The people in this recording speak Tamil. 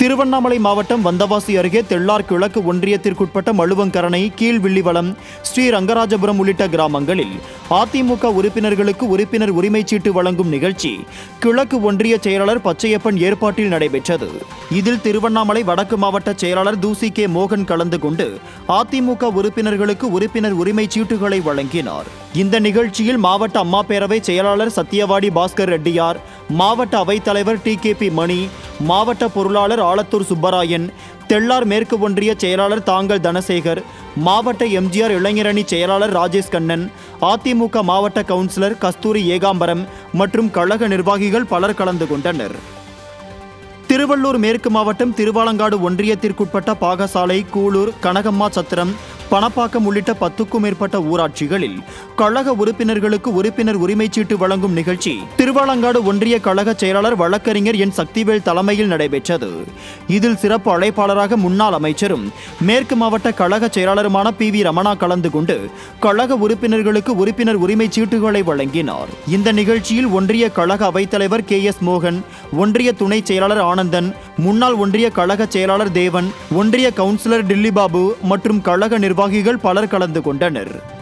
திருவண்ணாமலை மாவட்டம் வந்தவாசி அருகே தெள்ளார் கிழக்கு ஒன்றியத்திற்குட்பட்ட மழுவங்கரணை கீழ்வில்லிவளம் ஸ்ரீ ரங்கராஜபுரம் உள்ளிட்ட கிராமங்களில் அதிமுக உறுப்பினர்களுக்கு உறுப்பினர் உரிமைச் சீட்டு வழங்கும் நிகழ்ச்சி கிழக்கு ஒன்றிய செயலாளர் பச்சையப்பன் ஏற்பாட்டில் நடைபெற்றது இதில் திருவண்ணாமலை வடக்கு மாவட்ட செயலாளர் தூசி கே மோகன் கலந்து கொண்டு அதிமுக உறுப்பினர்களுக்கு உறுப்பினர் உரிமைச் சீட்டுகளை வழங்கினார் இந்த நிகழ்ச்சியில் மாவட்ட அம்மா பேரவை செயலாளர் சத்தியவாடி பாஸ்கர் ரெட்டியார் மாவட்ட அவைத்தலைவர் டி கே பி மணி மாவட்ட பொருளாளர் ஆலத்தூர் சுப்பராயன் தெள்ளார் மேற்கு ஒன்றிய செயலாளர் தாங்கல் தனசேகர் மாவட்ட எம்ஜிஆர் இளைஞரணி செயலாளர் ராஜேஷ் கண்ணன் அதிமுக மாவட்ட கவுன்சிலர் கஸ்தூரி ஏகாம்பரம் மற்றும் கழக நிர்வாகிகள் பலர் கலந்து கொண்டனர் திருவள்ளூர் மேற்கு மாவட்டம் திருவாலங்காடு ஒன்றியத்திற்குட்பட்ட பாகசாலை கூளூர் கனகம்மா சத்திரம் பணப்பாக்கம் உள்ளிட்ட பத்துக்கும் மேற்பட்ட ஊராட்சிகளில் கழக உறுப்பினர்களுக்கு உறுப்பினர் உரிமைச் சீட்டு வழங்கும் நிகழ்ச்சி திருவாலங்காடு ஒன்றிய கழக செயலாளர் வழக்கறிஞர் என் சக்திவேல் தலைமையில் நடைபெற்றது இதில் சிறப்பு அழைப்பாளராக முன்னாள் அமைச்சரும் மேற்கு மாவட்ட கழக செயலாளருமான பி வி ரமணா கலந்து கொண்டு கழக உறுப்பினர்களுக்கு உறுப்பினர் உரிமைச் சீட்டுகளை வழங்கினார் இந்த நிகழ்ச்சியில் ஒன்றிய கழக அவைத்தலைவர் கே எஸ் மோகன் ஒன்றிய துணை செயலாளர் ஆனந்தன் முன்னாள் ஒன்றிய கழக செயலாளர் தேவன் ஒன்றிய கவுன்சிலர் டில்லி பாபு மற்றும் கழக நிர்வாகிகள் பலர் கலந்து கொண்டனர்